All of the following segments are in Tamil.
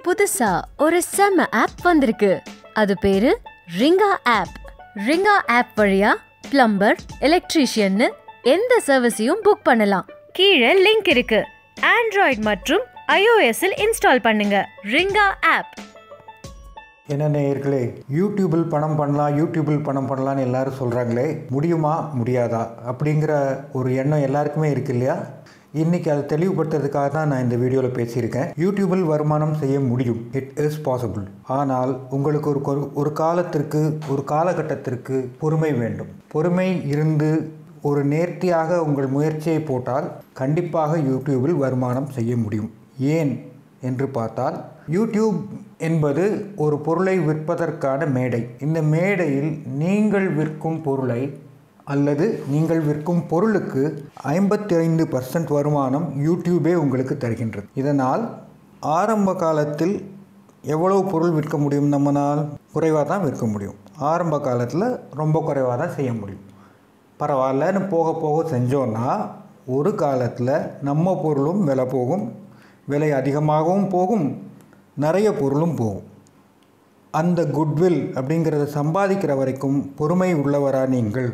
புதுசா ஒரு செம்ம ஆப் வந்திருக்கு அது பேரு ரிங்கா ஆப் ரிங்கா ஆப் வழியா பிளம்பர் எலக்ட்ரீஷியன்னு எந்த சர்வீஸையும் புக் பண்ணலாம் கீழே லிங்க் இருக்கு ஆண்ட்ராய்ட் மற்றும் ஐஓஎஸ்ஸில் இன்ஸ்டால் பண்ணுங்க ரிங்கா ஆப் என்ன நேயர்களே யூடியூபில் பணம் பண்ணலாம் யூடியூபில் பணம் பண்ணலாம்னு எல்லாரும் சொல்கிறாங்களே முடியுமா முடியாதா அப்படிங்கிற ஒரு எண்ணம் எல்லாருக்குமே இருக்கு இல்லையா இன்றைக்கி அதை தெளிவுபடுத்துறதுக்காக தான் நான் இந்த வீடியோவில் பேசியிருக்கேன் யூடியூபில் வருமானம் செய்ய முடியும் இட் இஸ் பாசிபிள் ஆனால் உங்களுக்கு ஒரு கொரு- ஒரு காலத்திற்கு ஒரு காலகட்டத்திற்கு பொறுமை வேண்டும் பொறுமை இருந்து ஒரு நேர்த்தியாக உங்கள் முயற்சியை போட்டால் கண்டிப்பாக யூடியூபில் வருமானம் செய்ய முடியும் ஏன் என்று பார்த்தால் யூடியூப் என்பது ஒரு பொருளை விற்பதற்கான மேடை இந்த மேடையில் நீங்கள் விற்கும் பொருளை அல்லது நீங்கள் விற்கும் பொருளுக்கு ஐம்பத்தி ஐந்து பர்சன்ட் வருமானம் யூடியூபே உங்களுக்கு தருகின்றது இதனால் ஆரம்ப காலத்தில் எவ்வளவு பொருள் விற்க முடியும் நம்மனால் குறைவாக தான் விற்க முடியும் ஆரம்ப காலத்தில் ரொம்ப குறைவாக தான் செய்ய முடியும் பரவாயில்லன்னு போக போக செஞ்சோன்னா ஒரு காலத்தில் நம்ம பொருளும் விலை போகும் விலை அதிகமாகவும் போகும் நிறைய பொருளும் போகும் அந்த குட்வில் அப்படிங்கிறத சம்பாதிக்கிற வரைக்கும் பொறுமை உள்ளவரா நீங்கள்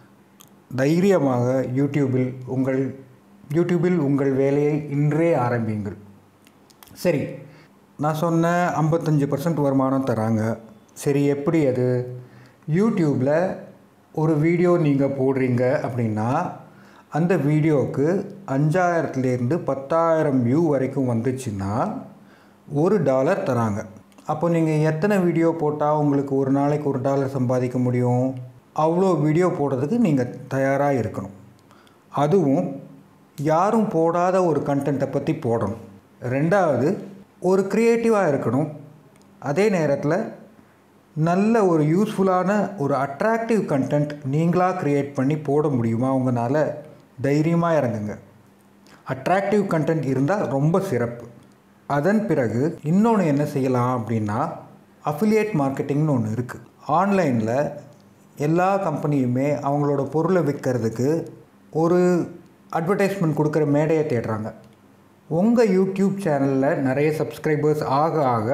தைரியமாக யூடியூபில் உங்கள் யூடியூபில் உங்கள் வேலையை இன்றே ஆரம்பியுங்கள் சரி நான் சொன்ன ஐம்பத்தஞ்சு பர்சன்ட் வருமானம் தராங்க சரி எப்படி அது யூடியூப்பில் ஒரு வீடியோ நீங்கள் போடுறீங்க அப்படின்னா அந்த வீடியோவுக்கு அஞ்சாயிரத்துலேருந்து பத்தாயிரம் வியூ வரைக்கும் வந்துச்சுன்னா ஒரு டாலர் தராங்க அப்போ நீங்கள் எத்தனை வீடியோ போட்டால் உங்களுக்கு ஒரு நாளைக்கு ஒரு டாலர் சம்பாதிக்க முடியும் அவ்வளோ வீடியோ போடுறதுக்கு நீங்கள் தயாராக இருக்கணும் அதுவும் யாரும் போடாத ஒரு கண்டென்ட்டை பற்றி போடணும் ரெண்டாவது ஒரு க்ரியேட்டிவாக இருக்கணும் அதே நேரத்தில் நல்ல ஒரு யூஸ்ஃபுல்லான ஒரு அட்ராக்டிவ் கண்டென்ட் நீங்களாக க்ரியேட் பண்ணி போட முடியுமா உங்களால் தைரியமாக இறங்குங்க அட்ராக்டிவ் கண்டென்ட் இருந்தால் ரொம்ப சிறப்பு அதன் பிறகு இன்னொன்று என்ன செய்யலாம் அப்படின்னா அஃபிலியேட் மார்க்கெட்டிங்னு ஒன்று இருக்குது ஆன்லைனில் எல்லா கம்பெனியுமே அவங்களோட பொருளை விற்கிறதுக்கு ஒரு அட்வர்டைஸ்மெண்ட் கொடுக்குற மேடையை தேடுறாங்க உங்கள் யூடியூப் சேனலில் நிறைய சப்ஸ்கிரைபர்ஸ் ஆக ஆக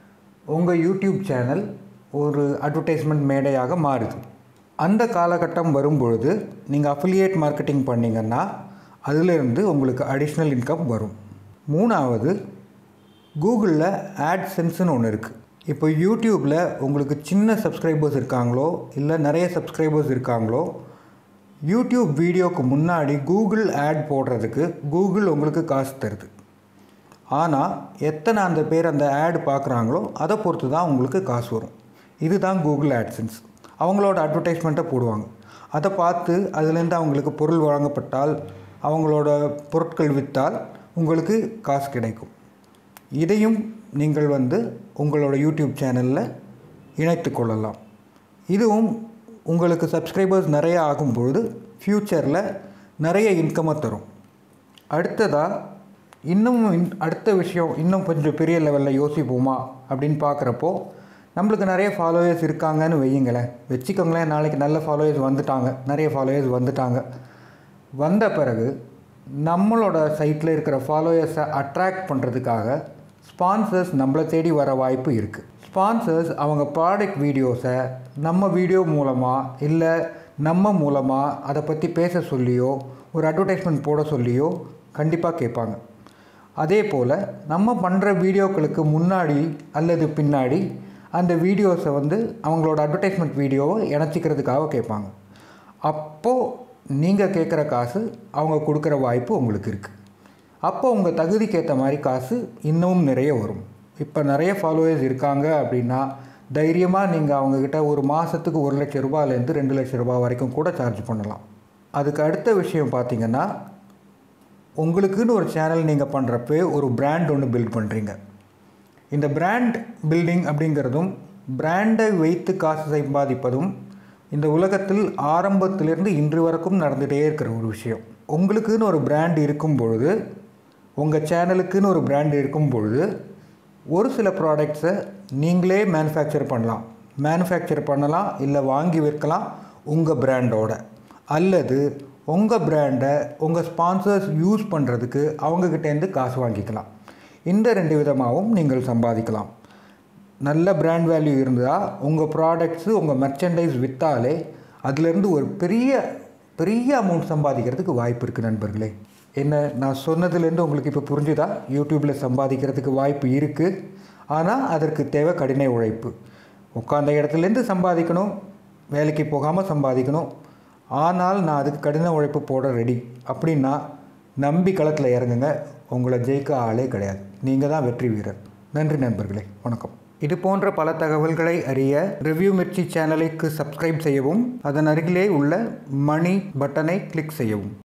உங்கள் யூடியூப் சேனல் ஒரு அட்வர்டைஸ்மெண்ட் மேடையாக மாறுது அந்த காலகட்டம் வரும்பொழுது நீங்கள் அஃபிலியேட் மார்க்கெட்டிங் பண்ணிங்கன்னா அதிலிருந்து உங்களுக்கு அடிஷ்னல் இன்கம் வரும் மூணாவது கூகுளில் ஆட்சென்ஸ்னு ஒன்று இருக்குது இப்போ யூடியூப்பில் உங்களுக்கு சின்ன சப்ஸ்கிரைபர்ஸ் இருக்காங்களோ இல்லை நிறைய சப்ஸ்கிரைபர்ஸ் இருக்காங்களோ யூடியூப் வீடியோக்கு முன்னாடி கூகுள் ஆட் போடுறதுக்கு கூகுள் உங்களுக்கு காசு தருது ஆனால் எத்தனை அந்த பேர் அந்த ஆட் பார்க்குறாங்களோ அதை பொறுத்து தான் உங்களுக்கு காசு வரும் இதுதான் கூகுள் ஆட்சன்ஸ் அவங்களோட அட்வர்டைஸ்மெண்ட்டை போடுவாங்க அதை பார்த்து அதுலேருந்து அவங்களுக்கு பொருள் வழங்கப்பட்டால் அவங்களோட பொருட்கள் விற்றால் உங்களுக்கு காசு கிடைக்கும் இதையும் நீங்கள் வந்து உங்களோட யூடியூப் சேனலில் இணைத்து கொள்ளலாம் இதுவும் உங்களுக்கு சப்ஸ்கிரைபர்ஸ் நிறைய ஆகும்பொழுது ஃப்யூச்சரில் நிறைய இன்கம்மை தரும் அடுத்ததாக இன்னும் இன்- அடுத்த விஷயம் இன்னும் கொஞ்சம் பெரிய லெவலில் யோசிப்போமா அப்படின்னு பார்க்குறப்போ நம்மளுக்கு நிறைய ஃபாலோயர்ஸ் இருக்காங்கன்னு வையுங்களேன் வச்சுக்கோங்களேன் நாளைக்கு நல்ல ஃபாலோயர்ஸ் வந்துட்டாங்க நிறைய ஃபாலோயர்ஸ் வந்துட்டாங்க வந்த பிறகு நம்மளோட சைட்டில் இருக்கிற ஃபாலோயர்ஸை அட்ராக்ட் பண்ணுறதுக்காக ஸ்பான்சர்ஸ் நம்மளை தேடி வர வாய்ப்பு இருக்குது ஸ்பான்சர்ஸ் அவங்க ப்ராடக்ட் வீடியோஸை நம்ம வீடியோ மூலமாக இல்லை நம்ம மூலமாக அதை பற்றி பேச சொல்லியோ ஒரு அட்வர்டைஸ்மெண்ட் போட சொல்லியோ கண்டிப்பாக கேட்பாங்க அதே போல் நம்ம பண்ணுற வீடியோக்களுக்கு முன்னாடி அல்லது பின்னாடி அந்த வீடியோஸை வந்து அவங்களோட அட்வர்டைஸ்மெண்ட் வீடியோவை இணைச்சிக்கிறதுக்காக கேட்பாங்க அப்போது நீங்கள் கேட்குற காசு அவங்க கொடுக்குற வாய்ப்பு உங்களுக்கு இருக்குது அப்போ உங்கள் தகுதிக்கு ஏற்ற மாதிரி காசு இன்னமும் நிறைய வரும் இப்போ நிறைய ஃபாலோவர்ஸ் இருக்காங்க அப்படின்னா தைரியமாக நீங்கள் அவங்கக்கிட்ட ஒரு மாதத்துக்கு ஒரு லட்ச ரூபாயிலேருந்து ரெண்டு லட்ச ரூபாய் வரைக்கும் கூட சார்ஜ் பண்ணலாம் அதுக்கு அடுத்த விஷயம் பார்த்தீங்கன்னா உங்களுக்குன்னு ஒரு சேனல் நீங்கள் பண்ணுறப்ப ஒரு பிராண்ட் ஒன்று பில்ட் பண்ணுறீங்க இந்த பிராண்ட் பில்டிங் அப்படிங்கிறதும் பிராண்டை வைத்து காசு சம்பாதிப்பதும் இந்த உலகத்தில் ஆரம்பத்திலிருந்து இன்று வரைக்கும் நடந்துகிட்டே இருக்கிற ஒரு விஷயம் உங்களுக்குன்னு ஒரு பிராண்ட் இருக்கும் பொழுது உங்கள் சேனலுக்குன்னு ஒரு பிராண்ட் இருக்கும் பொழுது ஒரு சில ப்ராடக்ட்ஸை நீங்களே மேனுஃபேக்சர் பண்ணலாம் மேனுஃபேக்சர் பண்ணலாம் இல்லை வாங்கி விற்கலாம் உங்கள் பிராண்டோட அல்லது உங்கள் பிராண்டை உங்கள் ஸ்பான்சர்ஸ் யூஸ் பண்ணுறதுக்கு அவங்கக்கிட்டேருந்து காசு வாங்கிக்கலாம் இந்த ரெண்டு விதமாகவும் நீங்கள் சம்பாதிக்கலாம் நல்ல பிராண்ட் வேல்யூ இருந்தால் உங்கள் ப்ராடக்ட்ஸு உங்கள் மெர்ச்சன்டைஸ் விற்றாலே அதுலேருந்து ஒரு பெரிய பெரிய அமௌண்ட் சம்பாதிக்கிறதுக்கு வாய்ப்பு இருக்குது நண்பர்களே என்ன நான் சொன்னதுலேருந்து உங்களுக்கு இப்போ புரிஞ்சுதா யூடியூப்பில் சம்பாதிக்கிறதுக்கு வாய்ப்பு இருக்குது ஆனால் அதற்கு தேவை கடின உழைப்பு உட்காந்த இடத்துலேருந்து சம்பாதிக்கணும் வேலைக்கு போகாமல் சம்பாதிக்கணும் ஆனால் நான் அதுக்கு கடின உழைப்பு போட ரெடி அப்படின்னா நம்பி களத்தில் இறங்குங்க உங்களை ஜெயிக்க ஆளே கிடையாது நீங்கள் தான் வெற்றி வீரர் நன்றி நண்பர்களே வணக்கம் இது போன்ற பல தகவல்களை அறிய ரிவ்யூ மிர்ச்சி சேனலுக்கு சப்ஸ்கிரைப் செய்யவும் அதன் அருகிலே உள்ள மணி பட்டனை கிளிக் செய்யவும்